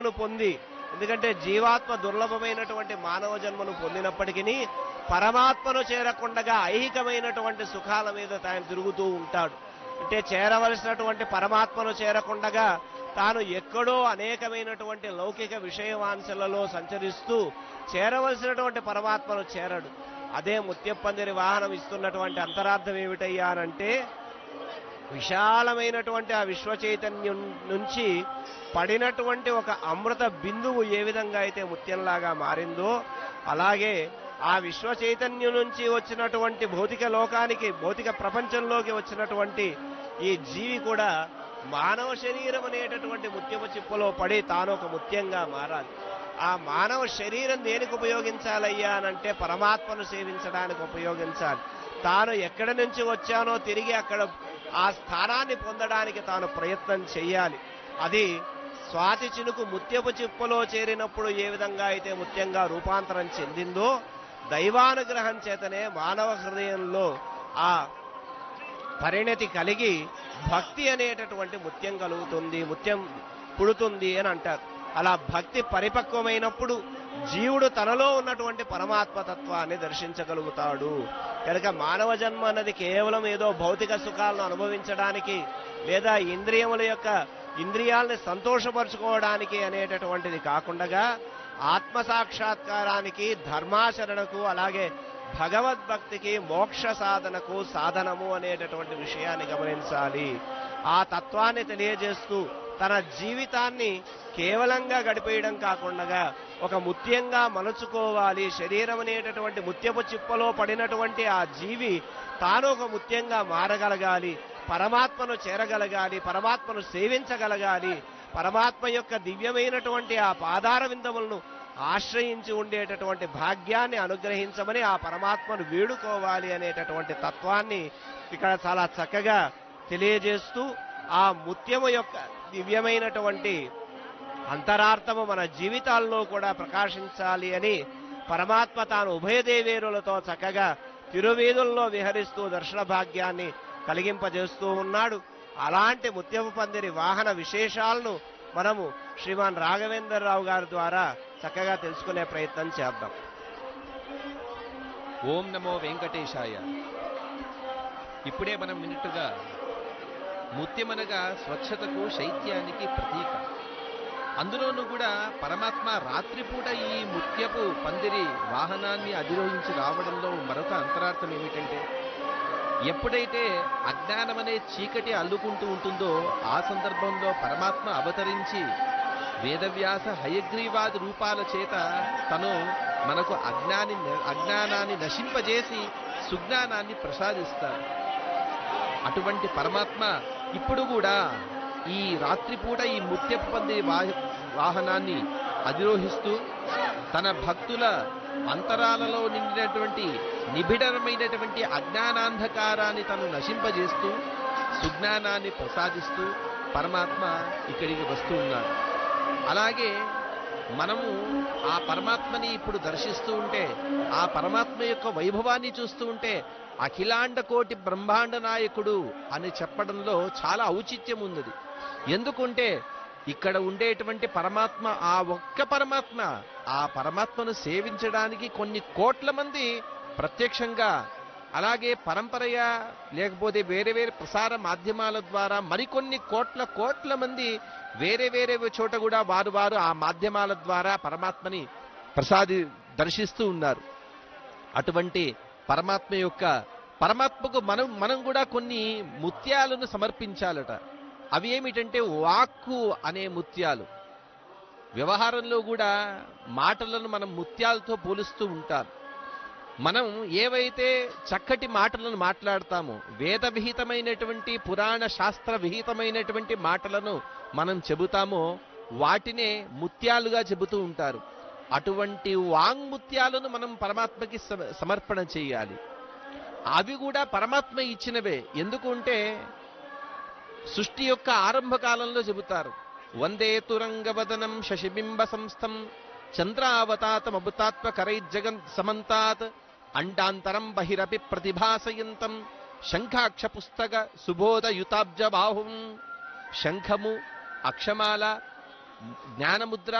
ను పొంది ఎందుకంటే జీవాత్మ దుర్లభమైనటువంటి మానవ జన్మను పొందినప్పటికీ పరమాత్మను చేరకుండగా ఐహికమైనటువంటి సుఖాల మీద తాను తిరుగుతూ ఉంటాడు అంటే చేరవలసినటువంటి పరమాత్మను చేరకుండగా తాను ఎక్కడో అనేకమైనటువంటి లౌకిక విషయవాంశలలో సంచరిస్తూ చేరవలసినటువంటి పరమాత్మను చేరడు అదే ముత్యప్పందిరి వాహనం ఇస్తున్నటువంటి అంతరార్థం ఏమిటయ్యానంటే విశాలమైనటువంటి ఆ విశ్వ చైతన్యం నుంచి పడినటువంటి ఒక అమృత బిందువు ఏ విధంగా అయితే ముత్యంలాగా మారిందో అలాగే ఆ విశ్వ చైతన్యం నుంచి వచ్చినటువంటి భౌతిక లోకానికి భౌతిక ప్రపంచంలోకి వచ్చినటువంటి ఈ జీవి కూడా మానవ శరీరం అనేటటువంటి ముత్యపు చిప్పలో పడి తాను ఒక ముత్యంగా మారాలి ఆ మానవ శరీరం దేనికి ఉపయోగించాలయ్యా అనంటే పరమాత్మను సేవించడానికి ఉపయోగించాలి తాను ఎక్కడి నుంచి వచ్చానో తిరిగి అక్కడ ఆ స్థానాన్ని పొందడానికి తాను ప్రయత్నం చెయ్యాలి అది స్వాతి చినుకు ముత్యపు చిప్పలో చేరినప్పుడు ఏ విధంగా అయితే ముత్యంగా రూపాంతరం చెందిందో దైవానుగ్రహం చేతనే మానవ హృదయంలో ఆ పరిణతి కలిగి భక్తి అనేటటువంటి ముత్యం కలుగుతుంది ముత్యం పుడుతుంది అని అంటారు అలా భక్తి పరిపక్వమైనప్పుడు జీవుడు తనలో ఉన్నటువంటి పరమాత్మ తత్వాన్ని దర్శించగలుగుతాడు కనుక మానవ జన్మ అన్నది కేవలం ఏదో భౌతిక సుఖాలను అనుభవించడానికి లేదా ఇంద్రియముల యొక్క ఇంద్రియాల్ని సంతోషపరచుకోవడానికి అనేటటువంటిది కాకుండా ఆత్మ సాక్షాత్కారానికి ధర్మాచరణకు అలాగే భగవద్భక్తికి మోక్ష సాధనకు సాధనము అనేటటువంటి విషయాన్ని గమనించాలి ఆ తత్వాన్ని తెలియజేస్తూ తన జీవితాన్ని కేవలంగా గడిపేయడం కాకుండా ఒక ముత్యంగా మలుచుకోవాలి శరీరం అనేటటువంటి ముత్యపు చిప్పలో పడినటువంటి ఆ జీవి తాను ఒక ముత్యంగా మారగలగాలి పరమాత్మను చేరగలగాలి పరమాత్మను సేవించగలగాలి పరమాత్మ యొక్క దివ్యమైనటువంటి ఆ పాదార విందములను ఆశ్రయించి ఉండేటటువంటి భాగ్యాన్ని అనుగ్రహించమని ఆ పరమాత్మను వేడుకోవాలి అనేటటువంటి తత్వాన్ని ఇక్కడ చాలా చక్కగా తెలియజేస్తూ ఆ ముత్యము యొక్క దివ్యమైనటువంటి అంతరార్థము మన జీవితాల్లో కూడా ప్రకాశించాలి అని పరమాత్మ తాను ఉభయదేవేరులతో చక్కగా తిరువీధుల్లో విహరిస్తూ దర్శన భాగ్యాన్ని కలిగింపజేస్తూ ఉన్నాడు అలాంటి ముత్యపు పందిరి వాహన విశేషాలను మనము శ్రీమాన్ రాఘవేంద్రరావు గారి ద్వారా చక్కగా తెలుసుకునే ప్రయత్నం చేద్దాం ఓం నమో వెంకటేశాయ ఇప్పుడే మనం విన్నట్టుగా ముత్యమనగా స్వచ్ఛతకు శైత్యానికి ప్రతీక అందులోనూ కూడా పరమాత్మ రాత్రిపూట ఈ ముత్యపు పందిరి వాహనాన్ని అధిరోహించి రావడంలో మరొక అంతరార్థం ఏమిటంటే ఎప్పుడైతే అజ్ఞానం అనే చీకటి అల్లుకుంటూ ఉంటుందో ఆ సందర్భంలో పరమాత్మ అవతరించి వేదవ్యాస హయగ్రీవాది రూపాల చేత తను మనకు అజ్ఞాని అజ్ఞానాన్ని నశింపజేసి సుజ్ఞానాన్ని ప్రసాదిస్తాడు అటువంటి పరమాత్మ ఇప్పుడు కూడా ఈ రాత్రిపూట ఈ ముత్యపు పందిరి వాహ- వాహనాన్ని అధిరోహిస్తూ తన భక్తుల అంతరాలలో నిండినటువంటి నిబిడమైనటువంటి అజ్ఞానాంధకారాన్ని తను నశింపజేస్తూ సుజ్ఞానాన్ని ప్రసాదిస్తూ పరమాత్మ ఇక్కడికి వస్తూ ఉన్నాడు అలాగే మనము ఆ పరమాత్మని ఇప్పుడు దర్శిస్తూ ఉంటే ఆ పరమాత్మ యొక్క వైభవాన్ని చూస్తూ ఉంటే అఖిలాండ కోటి బ్రహ్మాండ నాయకుడు అని చెప్పడంలో చాలా ఔచిత్యం ఉన్నది ఎందుకుంటే ఇక్కడ ఉండేటువంటి పరమాత్మ ఆ ఒక్క పరమాత్మ ఆ పరమాత్మను సేవించడానికి కొన్ని కోట్ల మంది ప్రత్యక్షంగా అలాగే పరంపరయా లేకపోతే వేరే వేరే ప్రసార మాధ్యమాల ద్వారా మరికొన్ని కోట్ల కోట్ల మంది వేరే వేరే చోట కూడా వారు వారు ఆ మాధ్యమాల ద్వారా పరమాత్మని ప్రసాది దర్శిస్తూ ఉన్నారు అటువంటి పరమాత్మ యొక్క పరమాత్మకు మనం మనం కూడా కొన్ని ముత్యాలను సమర్పించాలట అవి ఏమిటంటే వాక్కు అనే ముత్యాలు వ్యవహారంలో కూడా మాటలను మనం ముత్యాలతో పోలుస్తూ ఉంటారు మనం ఏవైతే చక్కటి మాటలను మాట్లాడతామో వేద విహితమైనటువంటి పురాణ శాస్త్ర విహితమైనటువంటి మాటలను మనం చెబుతామో వాటినే ముత్యాలుగా చెబుతూ ఉంటారు అటువంటి వాంగ్ముత్యాలను మనం పరమాత్మకి సమ- సమర్పణ చేయాలి అవి కూడా పరమాత్మ ఇచ్చినవే ఎందుకుంటే సృష్టి యొక్క ఆరంభ కాలంలో చెబుతారు వందే తురంగవదనం శశిబింబ సంస్థం చంద్రావతాతమభుతాత్మ కరైజ్జగన్ సమంతాత్ అండాంతరం బహిరపి ప్రతిభాసయంతం శంఖాక్ష పుస్తక సుబోధయుతాబ్జ బాహుం శంఖము అక్షమాల జ్ఞానముద్ర